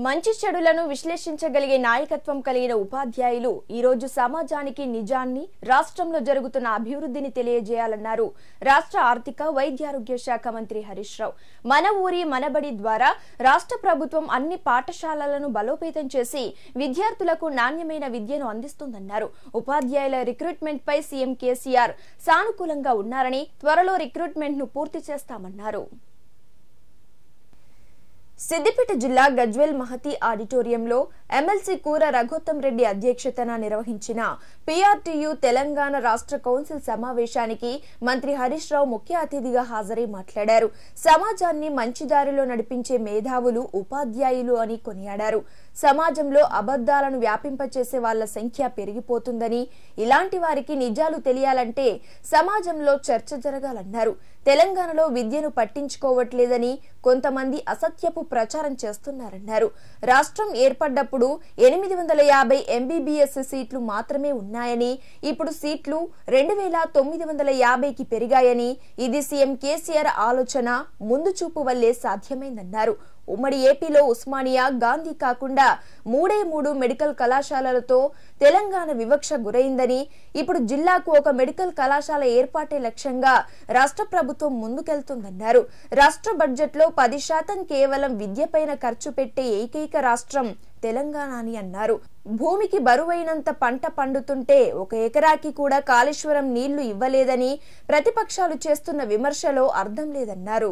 మంచి చెడులను విశ్లేషించగలిగే నాయకత్వం కలిగిన ఉపాధ్యాయులు ఈ రోజు సమాజానికి నిజాన్ని రాష్ట్రంలో జరుగుతున్న అభివృద్ధిని తెలియజేయాలన్నారు రాష్ట్ర ఆర్థిక వైద్యారోగ్య శాఖ మంత్రి హరీష్ రావు మన ఊరి మనబడి ద్వారా రాష్ట్ర ప్రభుత్వం అన్ని పాఠశాలలను బలోపేతం చేసి విద్యార్థులకు నాణ్యమైన విద్యను అందిస్తుందన్నారు ఉపాధ్యాయుల రిక్రూట్మెంట్ పై సీఎం కేసీఆర్ సానుకూలంగా ఉన్నారని త్వరలో రిక్రూట్మెంట్ ను పూర్తి చేస్తామన్నారు సిద్దిపేట జిల్లా గజ్వెల్ మహతి ఆడిటోరియంలో ఎమ్మెల్సీ కూర రఘోత్తం రెడ్డి అధ్యక్షతన నిర్వహించిన పీఆర్టీయూ తెలంగాణ రాష్ట్ర కౌన్సిల్ సమావేశానికి మంత్రి హరీష్ రావు ముఖ్య అతిథిగా హాజరై మాట్లాడారు సమాజాన్ని మంచి దారిలో నడిపించే మేధావులు ఉపాధ్యాయులు అని కొనియాడారు సమాజంలో అబద్దాలను వ్యాపింపచేసే వాళ్ల సంఖ్య పెరిగిపోతుందని ఇలాంటి వారికి నిజాలు తెలియాలంటే సమాజంలో చర్చ జరగాలన్నారు తెలంగాణలో విద్యను పట్టించుకోవట్లేదని కొంతమంది అసత్యపు ప్రచారం చేస్తున్నారన్నారు రాష్ట్రం ఏర్పడ్డప్పుడు ఎనిమిది వందల యాభై ఎంబీబీఎస్ సీట్లు మాత్రమే ఉన్నాయని ఇప్పుడు సీట్లు రెండు వేల తొమ్మిది వందల యాభైకి పెరిగాయని ఇది సీఎం కేసీఆర్ ఆలోచన ముందు చూపు వల్లే సాధ్యమైందన్నారు ఉమ్మడి ఏపీలో ఉస్మానియా గాంధీ కాకుండా మూడే మూడు మెడికల్ కళాశాలలతో తెలంగాణ వివక్ష గురైందని ఇప్పుడు జిల్లాకు ఒక మెడికల్ కళాశాల ఏర్పాటే లక్ష్యంగా రాష్ట్ర ప్రభుత్వం ముందుకెళ్తుందన్నారు రాష్ట్ర బడ్జెట్లో పది శాతం కేవలం విద్యపైన ఖర్చు పెట్టే ఏకైక రాష్ట్రం తెలంగాణ అని అన్నారు భూమికి బరువైనంత పంట పండుతుంటే ఒక ఎకరాకి కూడా కాళేశ్వరం నీళ్లు ఇవ్వలేదని ప్రతిపక్షాలు చేస్తున్న విమర్శలో అర్థం లేదన్నారు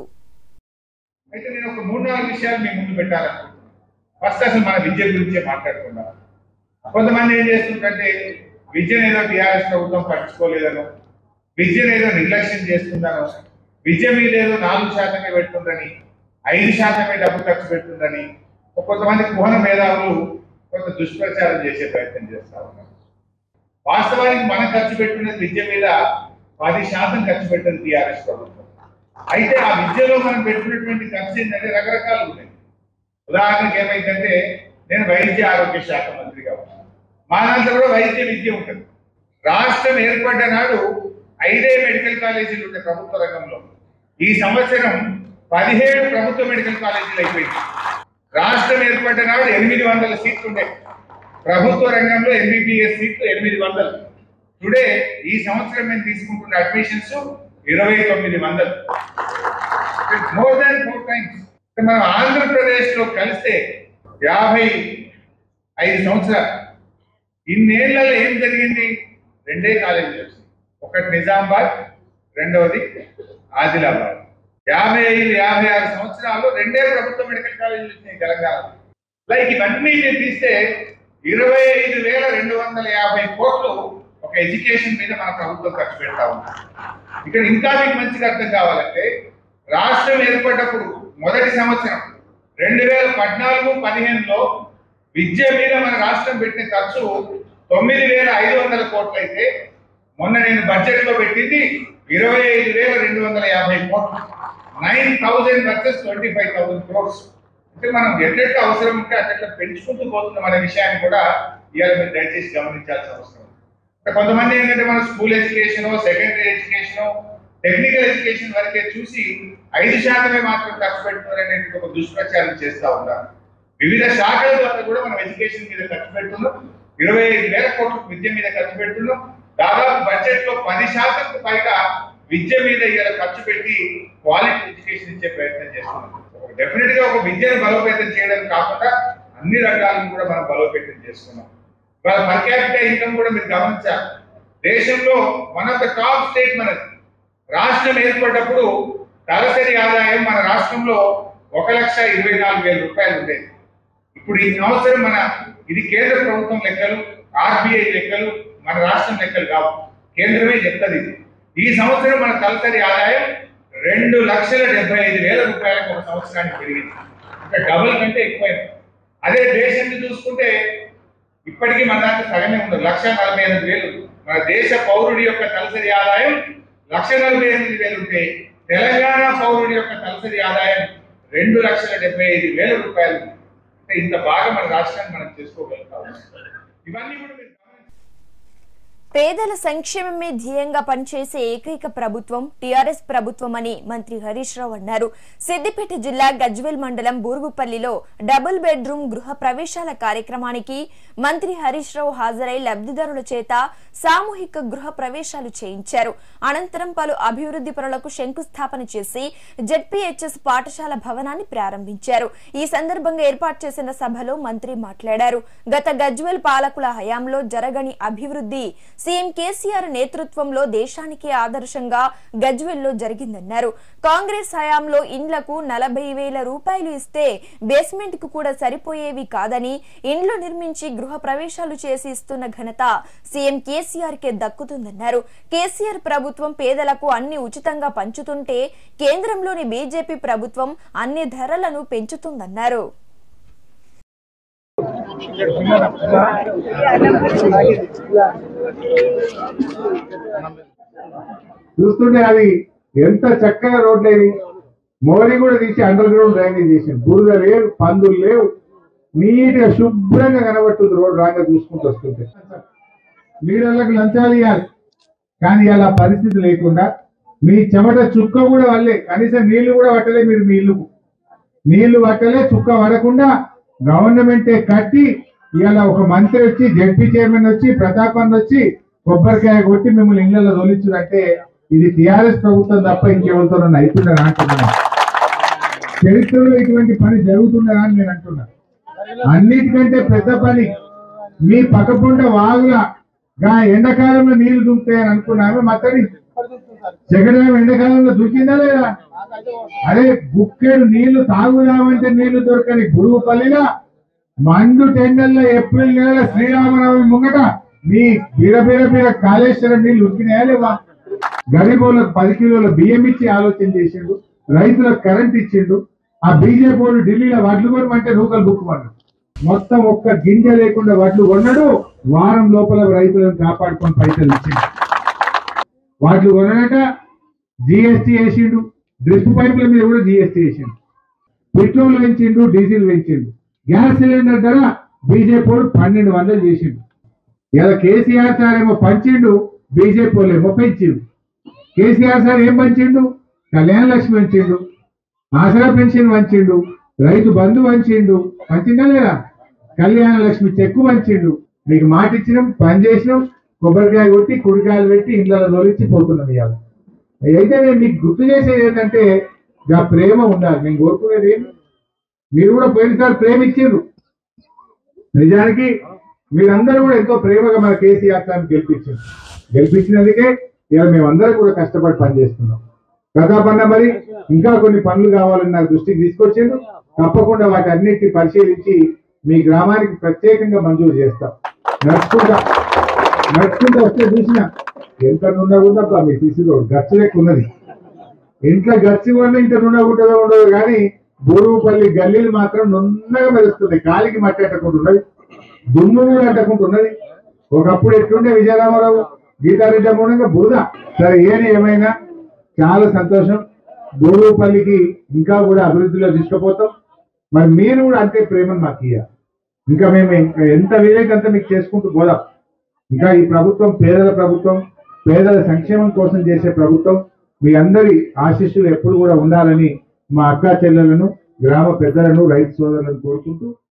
అయితే నేను ఒక మూడు నాలుగు విషయాలు మీ ముందు పెట్టాలనుకుంటున్నాను ఫస్ట్ అసలు మన విద్య గురించే మాట్లాడుకుందాం కొంతమంది ఏం చేస్తుంటే విద్యను ఏదో టీఆర్ఎస్ ప్రభుత్వం పట్టించుకోలేదను విద్యను ఏదో నిర్లక్ష్యం చేస్తుందనో విద్య మీద ఏదో నాలుగు శాతమే పెడుతుందని ఐదు శాతమే డబ్బు ఖర్చు పెడుతుందని కొంతమంది కుహన మేధావులు కొంత దుష్ప్రచారం చేసే ప్రయత్నం చేస్తా ఉన్నారు వాస్తవానికి మనం ఖర్చు పెట్టుకున్నది విద్య మీద పది శాతం ఖర్చు పెట్టింది టీఆర్ఎస్ ప్రభుత్వం అయితే ఆ విద్యలో మనం పెట్టుకున్నటువంటి ఖర్చు ఏంటంటే రకరకాలు ఉన్నాయి ఉదాహరణకి ఏమైందంటే నేను వైద్య ఆరోగ్య శాఖ మంత్రిగా ఉన్నాను మా దాంట్లో కూడా వైద్య విద్య ఉంటుంది రాష్ట్రం ఏర్పడ్డ నాడు ఐదే మెడికల్ కాలేజీలు ఉంటాయి ప్రభుత్వ రంగంలో ఈ సంవత్సరం పదిహేడు ప్రభుత్వ మెడికల్ కాలేజీలు అయిపోయింది రాష్ట్రం ఏర్పడ్డ నాడు ఎనిమిది వందల సీట్లు ఉండే ప్రభుత్వ రంగంలో ఎంబీబీఎస్ సీట్లు ఎనిమిది వందలు టుడే ఈ సంవత్సరం మేము తీసుకుంటున్న అడ్మిషన్స్ ఇరవై తొమ్మిది వందలు మోర్ దాన్ ఫోర్ టైమ్స్ మనం ఆంధ్రప్రదేశ్ లో కలిస్తే యాభై ఐదు సంవత్సరాలు ఇన్నేళ్లలో ఏం జరిగింది రెండే కాలేజీలు వచ్చినాయి ఒకటి నిజామాబాద్ రెండవది ఆదిలాబాద్ యాభై ఐదు యాభై ఆరు సంవత్సరాలు రెండే ప్రభుత్వ మెడికల్ కాలేజీలు వచ్చినాయి తెలంగాణలో లైక్ ఇవన్నీ మీరు తీస్తే ఇరవై ఐదు వేల రెండు వందల యాభై కోట్లు ఒక ఎడ్యుకేషన్ మీద మన ప్రభుత్వం ఖర్చు పెడతా ఉంది ఇక్కడ ఇంకా మీకు మంచిగా అర్థం కావాలంటే రాష్ట్రం ఏర్పడ్డప్పుడు మొదటి సంవత్సరం రెండు వేల పద్నాలుగు పదిహేనులో విద్య మీద మన రాష్ట్రం పెట్టిన ఖర్చు తొమ్మిది వేల ఐదు వందల కోట్లు అయితే మొన్న నేను బడ్జెట్ లో పెట్టింది ఇరవై ఐదు వేల రెండు వందల యాభై కోట్లు nine thousand versus twenty five thousand crores అంటే మనం ఎట్లెట్లా అవసరం ఉంటే అట్లా పెంచుకుంటూ పోతున్నాం అనే విషయాన్ని కూడా ఇవాళ మీరు దయచేసి గమనించాల్సిన అవసరం ఉంది. అంటే కొంతమంది ఏంటంటే మన school education secondary education technical education వరకే చూసి ఐదు శాతమే మాత్రం ఖర్చు పెడుతున్నారు అనేది ఒక దుష్ప్రచారం చేస్తా ఉన్నారు వివిధ శాఖల ద్వారా కూడా మనం ఎడ్యుకేషన్ మీద ఖర్చు పెడుతున్నాం ఇరవై ఐదు వేల కోట్ల విద్య మీద ఖర్చు పెడుతున్నాం దాదాపు బడ్జెట్ లో పది శాతం పైగా విద్య మీద ఇలా ఖర్చు పెట్టి క్వాలిటీ ఎడ్యుకేషన్ ఇచ్చే ప్రయత్నం చేస్తున్నాం డెఫినెట్ గా ఒక విద్యను బలోపేతం చేయడం కాకుండా అన్ని రంగాలను కూడా మనం బలోపేతం చేసుకున్నాం ఇవాళ పర్ క్యాపిటల్ ఇన్కమ్ కూడా మీరు గమనించాలి దేశంలో one of the top state మనది రాష్ట్రం ఏర్పడ్డప్పుడు తలసరి ఆదాయం మన రాష్ట్రంలో ఒక లక్ష ఇరవై నాలుగు వేల రూపాయలు ఉండేది ఇప్పుడు ఈ సంవత్సరం మన ఇది కేంద్ర ప్రభుత్వం లెక్కలు ఆర్బీఐ లెక్కలు మన రాష్ట్రం లెక్కలు కావు కేంద్రమే చెప్తుంది ఇది ఈ సంవత్సరం మన తలసరి ఆదాయం రెండు లక్షల డెబ్బై ఐదు వేల రూపాయలకు ఒక సంవత్సరానికి పెరిగింది అంటే డబుల్ కంటే ఎక్కువైంది అదే దేశాన్ని చూసుకుంటే ఇప్పటికీ మన దాంట్లో సగమే ఉండదు లక్ష నలభై ఎనిమిది వేలు మన దేశ పౌరుడి యొక్క తలసరి ఆదాయం లక్ష నలభై ఎనిమిది వేలు ఉంటే తెలంగాణ పౌరుడి యొక్క తలసరి ఆదాయం రెండు లక్షల డెబ్బై ఐదు వేల రూపాయలు అంటే ఇంత బాగా మన రాష్ట్రాన్ని మనం చేసుకోగలుగుతాం ఇవన్నీ కూడా మీరు గమనించాలి. పేదల సంక్షేమమే ధ్యేయంగా పనిచేసే ఏకైక ప్రభుత్వం టీఆర్ఎస్ ప్రభుత్వం అని మంత్రి హరీష్ రావు అన్నారు సిద్దిపేట జిల్లా గజ్వేల్ మండలం బూరుగుపల్లిలో డబుల్ బెడ్రూమ్ గృహ ప్రవేశాల కార్యక్రమానికి మంత్రి హరీష్ రావు హాజరై లబ్ధిదారుల చేత సామూహిక గృహ ప్రవేశాలు చేయించారు అనంతరం పలు అభివృద్ధి పనులకు శంకుస్థాపన చేసి జెడ్పీహెచ్ఎస్ పాఠశాల భవనాన్ని ప్రారంభించారు ఈ సందర్భంగా ఏర్పాటు చేసిన సభలో మంత్రి మాట్లాడారు గత గజ్వేల్ పాలకుల హయాంలో జరగని అభివృద్ధి సీఎం కేసీఆర్ నేతృత్వంలో దేశానికి ఆదర్శంగా గజ్వెల్లో జరిగిందన్నారు కాంగ్రెస్ హయాంలో ఇండ్లకు నలభై వేల రూపాయలు ఇస్తే బేస్మెంట్ కు కూడా సరిపోయేవి కాదని ఇండ్లు నిర్మించి గృహ ప్రవేశాలు చేసి ఇస్తున్న ఘనత సీఎం కేసీఆర్ కే దక్కుతుందన్నారు కేసీఆర్ ప్రభుత్వం పేదలకు అన్ని ఉచితంగా పంచుతుంటే కేంద్రంలోని బీజేపీ ప్రభుత్వం అన్ని ధరలను పెంచుతుందన్నారు చూస్తుంటే అది ఎంత చక్కగా రోడ్లు అవి మోరీ కూడా తీసి అండర్ గ్రౌండ్ డ్రైనేజ్ చేసింది బురద లేవు పందులు లేవు నీట్ గా శుభ్రంగా కనబడుతుంది రోడ్ రాగా చూసుకుంటూ వస్తుంటే లీడర్లకు లంచాలు ఇవ్వాలి కానీ అలా పరిస్థితి లేకుండా మీ చెమట చుక్క కూడా వల్లే కనీసం నీళ్లు కూడా పట్టలే మీరు మీ ఇల్లుకు నీళ్లు పట్టలే చుక్క పడకుండా గవర్నమెంటే కట్టి ఇవాళ ఒక మంత్రి వచ్చి జడ్పీ చైర్మన్ వచ్చి ప్రతాప్ అన్న వచ్చి కొబ్బరికాయ కొట్టి మిమ్మల్ని ఇళ్లలో తొలిచుడంటే ఇది టిఆర్ఎస్ ప్రభుత్వం తప్ప ఇంకెవరితో అవుతుందని అంటున్నాను చరిత్రలో ఇటువంటి పని జరుగుతుందని అని నేను అంటున్నా అన్నిటికంటే పెద్ద పని మీ పక్కపుండ వాగుల గా ఎండాకాలంలో నీళ్లు దుంకుతాయని అనుకున్నాము మత్తడి జగన్ ఎండాకాలంలో దుంకిందా లేదా అరే బుక్కెడు నీళ్లు తాగుదామంటే నీళ్లు దొరకని గురువుపల్లిలో మండు టెండల్లో ఏప్రిల్ నెల శ్రీరామనవమి ముంగట మీ బిర బిర బిర కాళేశ్వరం నీళ్లు ఉరికినాయా లేవా గరీబులకు పది కిలోల బియ్యం ఇచ్చి ఆలోచన చేసిండు రైతులకు కరెంట్ ఇచ్చిండు ఆ బీజేపీ వాళ్ళు ఢిల్లీలో వడ్లు కొనమంటే నూకలు బుక్కుమన్నాడు మొత్తం ఒక్క గింజ లేకుండా వడ్లు కొన్నాడు వారం లోపల రైతులను కాపాడుకొని పైసలు ఇచ్చిండు వాటిని కొనడట జిఎస్టీ వేసిండు డ్రిప్ పైపుల మీద కూడా జిఎస్టీ వేసిండు పెట్రోల్ పెంచిండు డీజిల్ పెంచిండు గ్యాస్ సిలిండర్ ధర బీజేపీ వాడు పన్నెండు వందలు చేసిండు ఇలా కేసీఆర్ సార్ ఏమో పంచిండు బీజేపీ వాళ్ళు ఏమో పెంచిండు కేసీఆర్ సార్ ఏం పంచిండు కళ్యాణ లక్ష్మి పంచిండు ఆసరా పెన్షన్ పంచిండు రైతు బంధు పంచిండు పంచిందా లేదా కళ్యాణ లక్ష్మి చెక్కు పంచిండు మీకు మాట ఇచ్చినాం పని చేసినాం కొబ్బరికాయ కొట్టి కుడికాయలు పెట్టి ఇళ్ళలో తోలిచ్చి పోతున్నాం ఇవాళ అయితే నేను మీకు గుర్తు చేసేది ఏంటంటే ఇక ప్రేమ ఉండాలి నేను కోరుకునేది ఏమి మీరు కూడా పోయినసారి ప్రేమ ఇచ్చిండ్రు నిజానికి మీరందరూ కూడా ఎంతో ప్రేమగా మన కేసీఆర్ సార్ని గెలిపించారు గెలిపించినందుకే ఇవాళ మేమందరం కూడా కష్టపడి పనిచేస్తున్నాం ప్రతాపన్న మరి ఇంకా కొన్ని పనులు కావాలని నాకు దృష్టికి తీసుకొచ్చిండు తప్పకుండా వాటి అన్నిటిని పరిశీలించి మీ గ్రామానికి ప్రత్యేకంగా మంజూరు చేస్తాం నడుచుకుంటా నడుచుకుంటూ వస్తే చూసిన ఎంత నుండా ఉందబ్బా మీ తీసి రోడ్ గచ్చు లెక్క ఉన్నది ఇంట్లో గచ్చి కూడా ఇంత నుండా ఉంటుందో ఉండదు కానీ బూరుగుపల్లి గల్లీలు మాత్రం నున్నగా మెరుస్తుంది కాలికి మట్టి అట్టకుండా ఉన్నది దుమ్ము కూడా అట్టకుండా ఉన్నది ఒకప్పుడు ఎట్లుండే విజయరామారావు గీతారెడ్డి మూలంగా బురద సరే ఏది ఏమైనా చాలా సంతోషం బూరుగుపల్లికి ఇంకా కూడా అభివృద్ధిలో తీసుకుపోతాం మరి మీరు కూడా అంతే ప్రేమను మాకు ఇయ్యాలి ఇంకా మేము ఇంకా ఎంత వీలైతే అంత మీకు చేసుకుంటూ పోదాం ఇంకా ఈ ప్రభుత్వం పేదల ప్రభుత్వం పేదల సంక్షేమం కోసం చేసే ప్రభుత్వం మీ అందరి ఆశీస్సులు ఎప్పుడు కూడా ఉండాలని మా అక్కా చెల్లెలను గ్రామ పెద్దలను రైతు సోదరులను కోరుకుంటూ